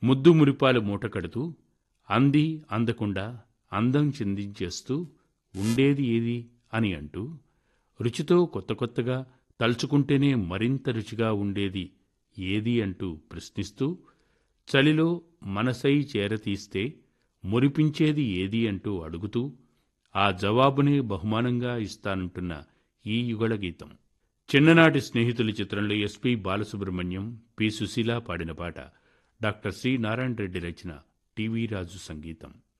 ముద్దు మురిపాలు మూటకడుతూ అంది అందకుండా అందం చిందించేస్తూ ఉండేది ఏది అని అంటూ రుచితో కొత్త కొత్తగా తలుచుకుంటేనే మరింత రుచిగా ఉండేది ఏది అంటూ ప్రశ్నిస్తూ చలిలో మనసై చేరతీస్తే మురిపించేది ఏది అంటూ అడుగుతూ ఆ జవాబునే బహుమానంగా ఇస్తానంటున్న ఈ యుగళ గీతం చిన్ననాటి స్నేహితుల చిత్రంలో ఎస్పి బాలసుబ్రహ్మణ్యం పి సుశీల పాడిన పాట డాక్టర్ సి నారాయణ రెడ్డి రచన టీవీ రాజు సంగీతం